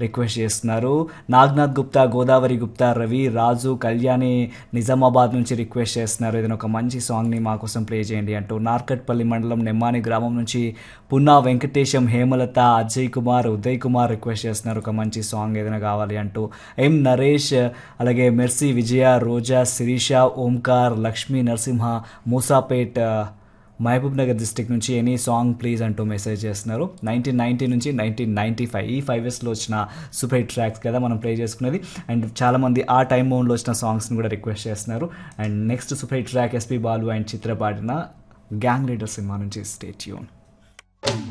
request చేస్తున్నారు నాగ్నాథ్ గుప్తా గోదావరి గుప్తా రవి రాజు కళ్యాణి నిజామాబాద్ నుంచి request చేస్తున్నారు ఏదైనా ఒక మంచి సాంగ్ని మా కోసం ప్లే చేయండి అంటూ నార్కట్పల్లి మండలం నెమ్మాని గ్రామం నుంచి పున్నా వెంకటేశం హేమలత అజయ్ కుమార్ ఉదయ్ కుమార్ రిక్వెస్ట్ చేస్తున్నారు ఒక మంచి సాంగ్ ఏదైనా కావాలి అంటూ ఎం నరేష్ అలాగే మెర్సీ విజయ రోజా శిరీష ఓంకార్ లక్ష్మీ నరసింహ మూసాపేట్ మహబూబ్ నగర్ డిస్టిక్ నుంచి ఎనీ సాంగ్ ప్లీజ్ అంటూ మెసేజ్ చేస్తున్నారు నైన్టీన్ నైన్టీ నుంచి నైన్టీన్ నైన్టీ ఫైవ్ ఈ ఫైవ్ ఇయర్స్లో వచ్చిన సూపర్ హిట్ ట్రాక్స్ కదా మనం ప్లే చేసుకునేది అండ్ చాలామంది ఆ టైం మౌన్లో వచ్చిన సాంగ్స్ని కూడా రిక్వెస్ట్ చేస్తున్నారు and next super hit track SP Balu and Chitra పాడిన గ్యాంగ్ లీడర్ సినిమా నుంచి స్టేట్ యూన్